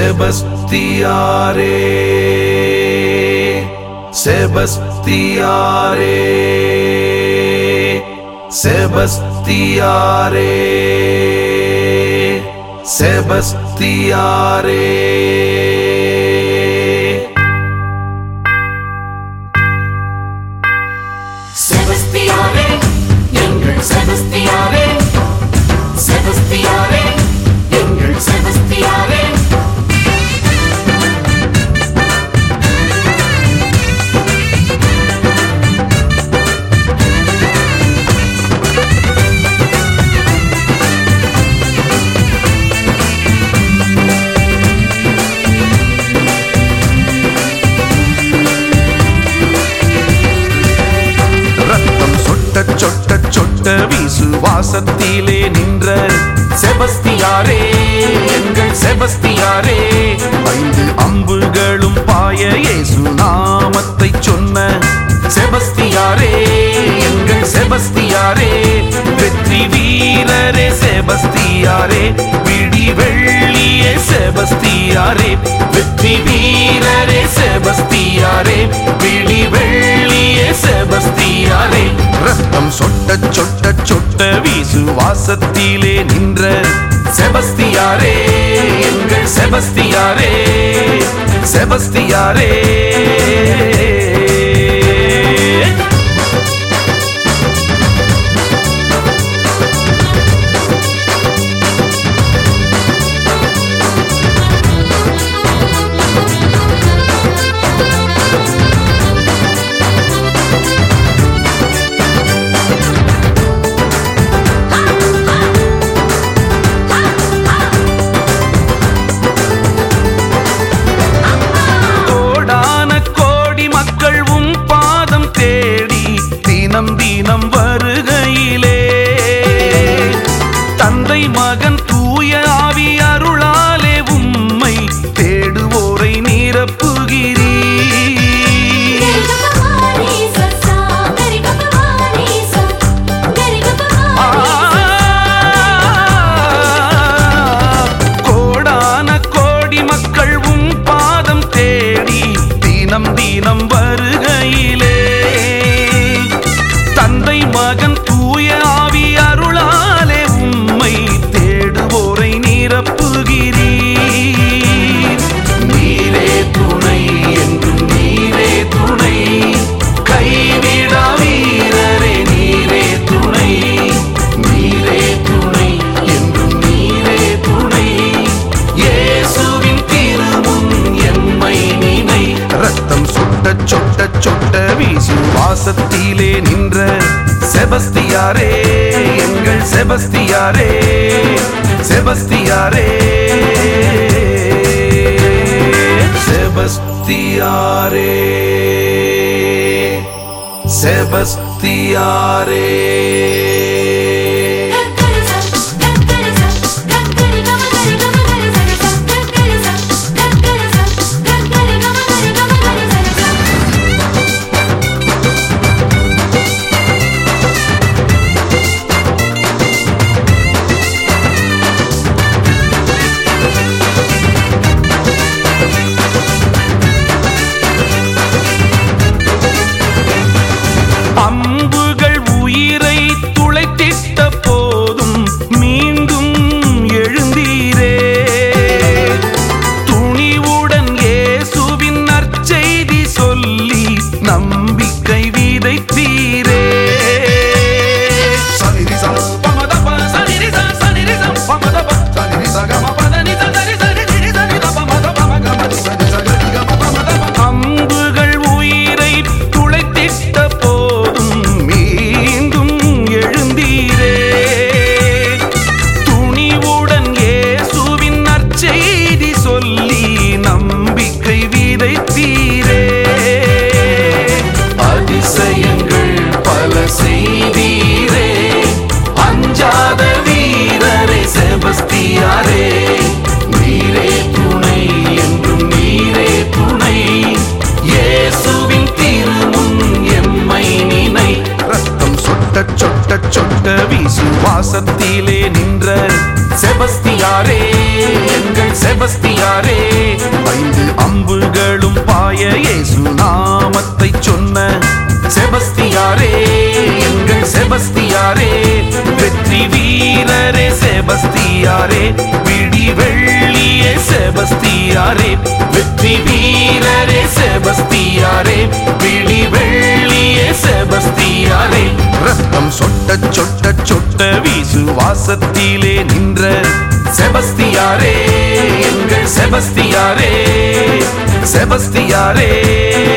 செபஸ்தியாரே செபஸ்தியாரே செபஸ்தியாரே செபஸ்தியாரே செபஸ்தியாரே எங்கள் செபஸ்தியாரே செபஸ்தியாரே எங்கள் செபஸ்தியாரே ரத்தம் சொட்ட சொட்ட சொட்ட விசுவாசத்திலே நின்ற செபஸ்தியாரே எங்கள் செபஸ்தியாரே ஐந்து அம்புகளும் பாய இயேசு நாமத்தை சொன்ன செபஸ்தியாரே எங்கள் செபஸ்தியாரே வெற்றி வீரரே செபஸ்தியாரே விடி வெள்ளியே செபஸ்தியாரே வெற்றி வீரரே செபஸ்தியாரே விழி வெள்ளியே செபஸ்தியாரே ரத்தம் சொட்ட சொட்ட சொட்ட விசுவாசத்திலே நின்ற செபஸ்தியாரே எங்கள் செபஸ்தியாரே செபஸ்தியாரே கோடான கோடி மக்கள் உம் பாதம் தேடி தினம் தினம் வருகையிலே தந்தை மகன் தூய ஆவி அருளாலே உம்மை தேடுவோரை நிரப்புகிறீ கோடான கோடி மக்கள் உம் பாதம் தேடி தினம் தினம் வருகையிலே தந்தை மகன் தூய ஆவி அருளாலே உம்மை தேடுவோரை நிரப்புகிறீர் நீரே துணை என்றும் நீரே துணை கைவிடா வீரரே நீரே துணை நீரே துணை என்றும் நீரே துணை இயேசுவின் திருமுன் எம்மை நினை ரத்தம் சொட்ட சொட்ட சொட்ட விசுவாசத்திலே நின்ற செபஸ்தியாரே எங்கள் செபஸ்தியாரே செபஸ்தியாரே செபஸ்தியாரே செபஸ்தியாரே அம்புகள் உயிரை துளைத்திட்ட போதும் மீண்டும் எழுந்தீரே துணிவுடன் இயேசுவின் நற்செய்தி சொல்லி நம்பிக்கை விதைத்தீரே சனிரிசா பமதப சனிரிசா சனிரிசா பமதப சனிரிசா கமபதனிச சரிசரி சரிதப மதப மகமதி சரிசா கரிகம பமதப அம்புகள் உயிரை துளைத்திட்ட போதும் மீண்டும் எழுந்தீரே துணிவுடன் இயேசுவின் நற்செய்தி சொல்லி நம்பிக்கை விதைத்தீரே அதிசயங்கள் பல செய்தீரே அஞ்சாத வீரரே செபஸ்தியாரே நீரே துணை என்றும் நீரே துணை இயேசுவின் திருமுன் எம்மை நினை ரத்தம் சொட்ட சொட்ட சொட்ட விசுவாசத்திலே நின்ற செபஸ்தியாரே எங்கள் செபஸ்தியாரே ரத்தம் பாய இயேசு நாமத்தை சொன்ன செபஸ்தியாரே எங்கள் செபஸ்தியாரே வெற்றி வீரரே செபஸ்தியாரே விடி வெள்ளியே செபஸ்தியாரே வெற்றி வீரரே செபஸ்தியாரே விடி வெள்ளியே செபஸ்தியாரே ரத்தம் சொட்ட சொட்ட சொட்ட விசுவாசத்திலே நின்ற செபஸ்தியாரே எங்கள் செபஸ்தியாரே செபஸ்தியாரே